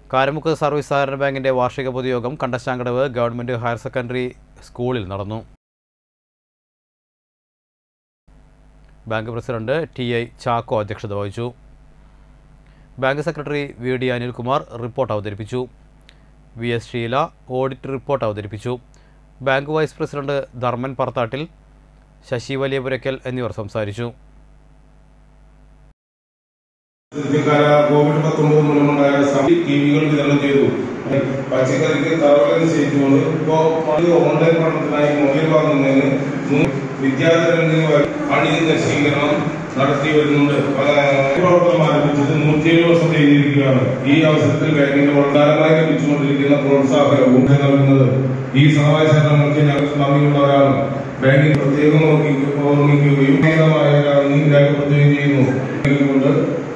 Karamukku service സഹകരണ ബാങ്കിന്റെ വാർഷിക പൊതുയോഗം കണ്ടശാങ്കടവ് ഗവൺമെന്റ് ഹയർ സെക്കൻഡറി സ്കൂളിൽ നടന്നു bank president T I Chacko അധ്യക്ഷത വഹിച്ചു bank secretary V D Anilkumar report അവതരിപ്പിച്ചു V S Sheela audit report അവതരിപ്പിച്ചു bank vice president Dharman Parathattil Sasi Valiyapurackal എന്നിവർ സംസാരിച്ചു ഇന്ത്യക്കാര കോവിഡ് പത്തൊമ്പത് മൂലമുണ്ടായ സമയ ടിവികൾ വിതരണം ചെയ്തു പച്ചക്കറിക്ക് തറവല നിശ്ചയിച്ചുകൊണ്ട് ഇപ്പോൾ ഓൺലൈൻ പഠനത്തിനായി മൊബൈൽ വാങ്ങുന്നതിന് മൂ- വിദ്യാർത്ഥികളിൽ അണിയിൽ നശീകരണം നടത്തി വരുന്നുണ്ട് പല പ്രവർത്തനം ആരംഭിച്ചത് നൂറ്റിയേഴ് വർഷം കഴിഞ്ഞിരിക്കുകയാണ് ഈ അവസരത്തിൽ ബാങ്കിന്റെ പ്രധാനമായി ലഭിച്ചുകൊണ്ടിരിക്കുന്ന പ്രോത്സാഹനവും നൽകുന്നത് ഈ സഹായ സഹകരണങ്ങൾക്ക് ഞങ്ങൾ നന്ദിയുള്ളവരാണ് ബാങ്കിന് പ്രത്യേകം ഓർമ്മിക്കുകയും ഓർമ്മിക്കുകയും നന്ദി രേഖപ്പെടുത്തുകയും ചെയ്യുന്നു കൊണ്ട്